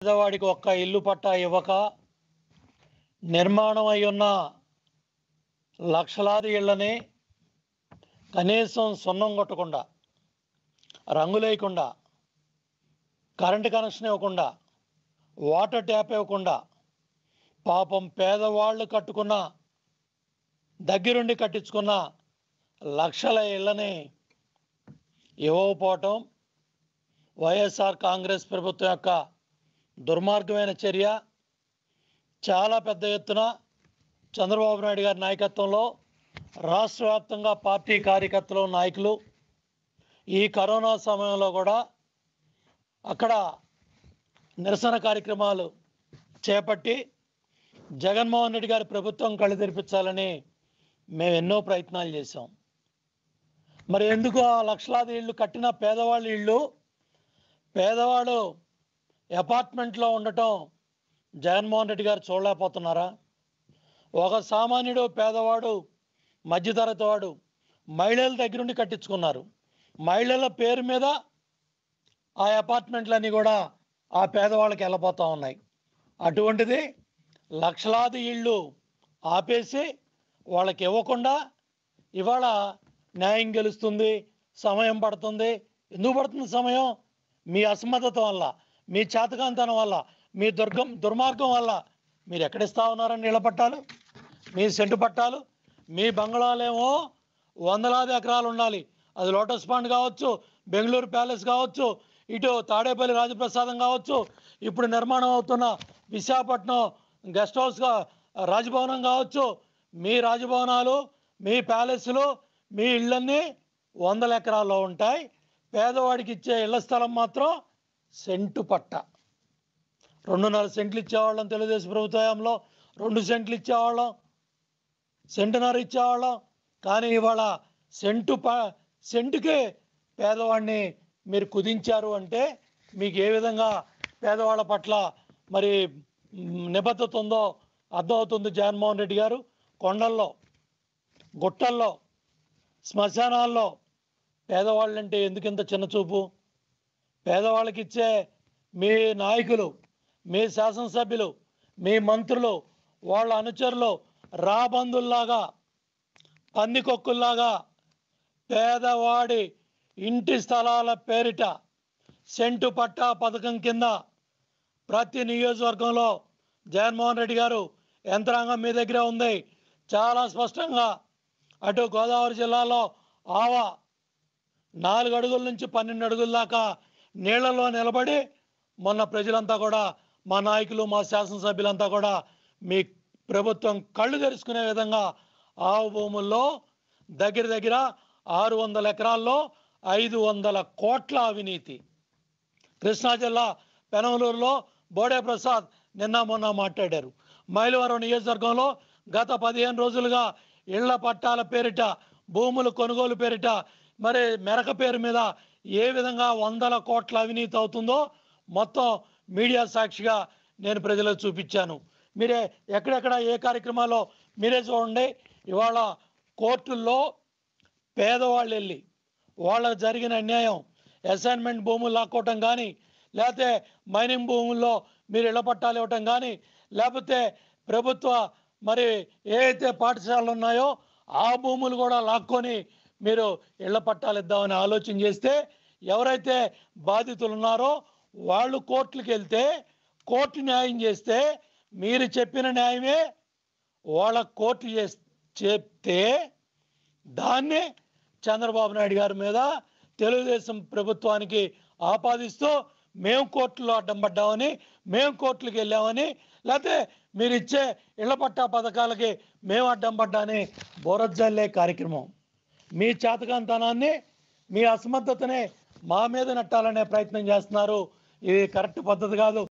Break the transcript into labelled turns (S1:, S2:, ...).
S1: పేదవాడికి ఒక్క ఇల్లు పట్టా ఇవ్వక నిర్మాణం అయి ఉన్న లక్షలాది ఇళ్ళని కనీసం సున్నం కొట్టకుండా రంగులేయకుండా కరెంటు కనెక్షన్ ఇవ్వకుండా వాటర్ ట్యాప్ ఇవ్వకుండా పాపం పేదవాళ్ళు కట్టుకున్న దగ్గరుండి కట్టించుకున్న లక్షల ఇళ్ళని ఇవ్వకపోవటం వైఎస్ఆర్ కాంగ్రెస్ ప్రభుత్వం యొక్క దుర్మార్గమైన చర్య చాలా పెద్ద ఎత్తున చంద్రబాబు నాయుడు గారి నాయకత్వంలో రాష్ట్ర వ్యాప్తంగా పార్టీ కార్యకర్తలు నాయకులు ఈ కరోనా సమయంలో కూడా అక్కడ నిరసన కార్యక్రమాలు చేపట్టి జగన్మోహన్ రెడ్డి గారి ప్రభుత్వం కళ్ళు తెరిపించాలని మేము ఎన్నో ప్రయత్నాలు చేశాం మరి ఎందుకు ఆ లక్షలాది ఇళ్ళు కట్టిన పేదవాళ్ళ ఇళ్ళు పేదవాడు అపార్ట్మెంట్లో ఉండటం జగన్మోహన్ రెడ్డి గారు చూడలేకపోతున్నారా ఒక సామాన్యుడు పేదవాడు మధ్యతరగతి వాడు మహిళల దగ్గరుండి కట్టించుకున్నారు మహిళల పేరు మీద ఆ అపార్ట్మెంట్లన్నీ కూడా ఆ పేదవాళ్ళకి వెళ్ళిపోతూ ఉన్నాయి అటువంటిది లక్షలాది ఇళ్ళు ఆపేసి వాళ్ళకి ఇవ్వకుండా ఇవాళ న్యాయం గెలుస్తుంది సమయం పడుతుంది ఎందుకు పడుతుంది సమయం మీ అసమర్థత వల్ల మీ చేతకాంతనం వల్ల మీ దుర్గం దుర్మార్గం వల్ల మీరు ఎక్కడిస్తా ఉన్నారని నీళ్ళ పట్టాలు మీ సెంటు పట్టాలు మీ బంగ్లాలేమో వందలాది ఎకరాలు ఉండాలి అది లోటస్ పాండ్ కావచ్చు బెంగళూరు ప్యాలెస్ కావచ్చు ఇటు తాడేపల్లి రాజప్రసాదం కావచ్చు ఇప్పుడు నిర్మాణం అవుతున్న విశాఖపట్నం గెస్ట్ హౌస్గా రాజభవనం కావచ్చు మీ రాజభవనాలు మీ ప్యాలెస్లు మీ ఇళ్ళన్నీ వందల ఎకరాల్లో ఉంటాయి పేదవాడికి ఇచ్చే ఇళ్ల స్థలం మాత్రం సెంటు పట్ట రెండున్నర సెంట్లు ఇచ్చేవాళ్ళం తెలుగుదేశం ప్రభుత్వంలో రెండు సెంట్లు ఇచ్చేవాళ్ళం సెంటున్నర ఇచ్చేవాళ్ళం కానీ ఇవాళ సెంటు ప సెంటుకే పేదవాడిని మీరు కుదించారు అంటే మీకు ఏ విధంగా పేదవాళ్ళ పట్ల మరి మ్, నిబద్ధత ఉందో అర్థమవుతుంది జగన్మోహన్ రెడ్డి గారు కొండల్లో గుట్టల్లో శ్మశానాల్లో పేదవాళ్ళంటే ఎందుకు ఇంత చిన్న చూపు పేదవాళ్ళకి ఇచ్చే మీ నాయకులు మీ శాసనసభ్యులు మీ మంత్రులు వాళ్ళ అనుచరులు రాబందుల్లాగా పందికొక్కుల్లాగా పేదవాడి ఇంటి స్థలాల పేరిట సెంటు పట్టా పథకం కింద ప్రతి నియోజకవర్గంలో జగన్మోహన్ రెడ్డి గారు యంత్రాంగం మీ దగ్గర ఉంది చాలా స్పష్టంగా అటు గోదావరి జిల్లాలో ఆవా నాలుగు అడుగుల నుంచి పన్నెండు అడుగుల దాకా నీళ్లలో నిలబడి మొన్న ప్రజలంతా కూడా మా నాయకులు మా శాసనసభ్యులంతా కూడా మీ ప్రభుత్వం కళ్ళు తెరుచుకునే విధంగా ఆవు భూముల్లో దగ్గర దగ్గర ఆరు వందల ఎకరాల్లో ఐదు వందల కోట్ల అవినీతి కృష్ణా జిల్లా పెనమలూరులో బోడే ప్రసాద్ నిన్న మొన్న మాట్లాడారు మైలవరం నియోజకవర్గంలో గత పదిహేను రోజులుగా ఇళ్ల పట్టాల పేరిట భూములు కొనుగోలు పేరిట మరి మెరక పేరు మీద ఏ విధంగా వందల కోట్ల అవినీతి అవుతుందో మొత్తం మీడియా సాక్షిగా నేను ప్రజలకు చూపించాను మీరే ఎక్కడెక్కడ ఏ కార్యక్రమాల్లో మీరే చూడండి ఇవాళ కోర్టుల్లో పేదవాళ్ళు వెళ్ళి వాళ్ళకు జరిగిన అన్యాయం అసైన్మెంట్ భూములు లాక్కోవటం కానీ లేకపోతే మైనింగ్ భూముల్లో మీరు ఇళ్ల పట్టాలు ఇవ్వటం కానీ లేకపోతే ప్రభుత్వ మరి ఏ అయితే పాఠశాలలు ఉన్నాయో ఆ భూములు కూడా లాక్కొని మీరు ఇళ్ల పట్టాలు ఇద్దామని ఆలోచన చేస్తే ఎవరైతే బాధితులు ఉన్నారో వాళ్ళు కోర్టులకు వెళ్తే కోర్టు న్యాయం చేస్తే మీరు చెప్పిన న్యాయమే వాళ్ళ కోర్టు చేస్- చెప్తే దాన్నే చంద్రబాబు నాయుడు గారి మీద తెలుగుదేశం ప్రభుత్వానికి ఆపాదిస్తూ మేము కోర్టులో అడ్డం పడ్డామని మేము కోర్టులకు వెళ్ళామని లేకపోతే మీరు ఇచ్చే ఇళ్ల పట్టా పథకాలకి మేము అడ్డం పడ్డాని బోరజల్లే కార్యక్రమం మీ చేతకాంతనాన్ని మీ అసమర్థతనే మా మీద నెట్టాలనే ప్రయత్నం చేస్తున్నారు ఇది కరెక్ట్ పద్ధతి కాదు